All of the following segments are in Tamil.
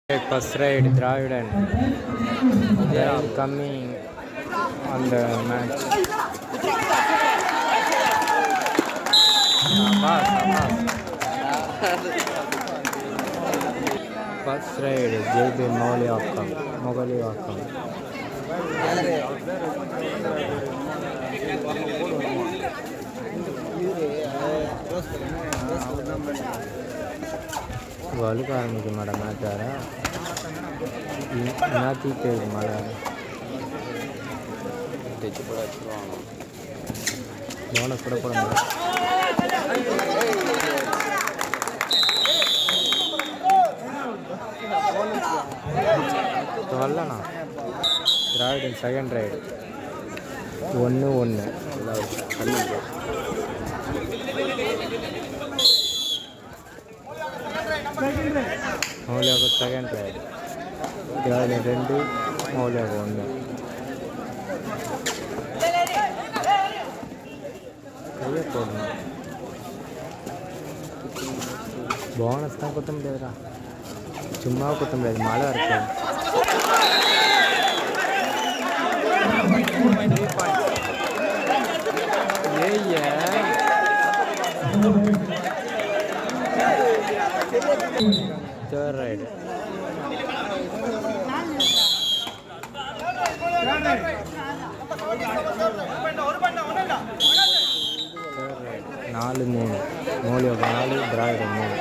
First ride, Dravidan. They are coming on the match. Abbas, Abbas. First ride, JB Mauliakam, Mogaliakam. வலுக்க ஆரம்பிக்க மாட்டேன் மேட்ச் வேற நாத்திட்டு இருக்கு மழை தைச்சு போட வச்சுருவாங்க போனஸ் கூட போட முடியாது இப்போ வரலண்ணா திராவிடன் செகண்ட் ரைடு ஒன்று ஒன்று கண்ணு மௌலியாக செகண்ட் ரைடு திராவிடன் ரெண்டு மௌலியாக ஒன்று கையை போடணும் போனஸ் தான் குத்த முடியாதுடா சும்மா குத்த முடியாது மழை இருக்கு ஏய்ய தேர்ட் ரைடு தேர்ட் ரைடு நாலு மூணு மோலியோக நாலு திராவிடம் மூணு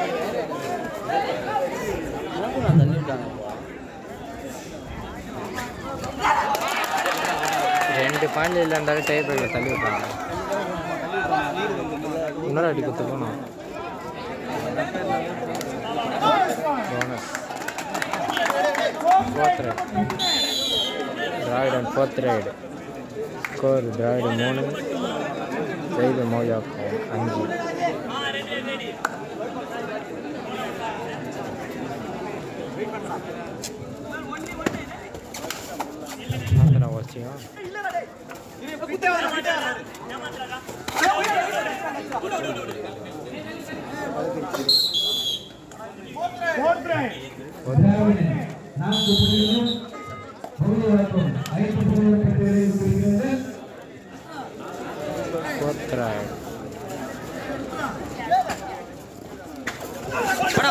நான் தண்ணி விட்டாங்கப்பா ரெண்டு பாயிண்ட் இல்லை இருந்தாலும் டை பிரேக்கர் தள்ளி விட்டாங்க இன்னொரு அடி குத்து போனோம் bonus fourth raid Dravidan fourth raid score Dravidan மூணு செய்த மோஜாக்கம் அஞ்சு மாத்திரம் அவசியம் திராவிடன் நான்கு புள்ளிகளும் மௌலிவாக்கம் ஐந்து புள்ளிகளும் பெற்று குறிக்கிறது ஃபோர்த் ரைடு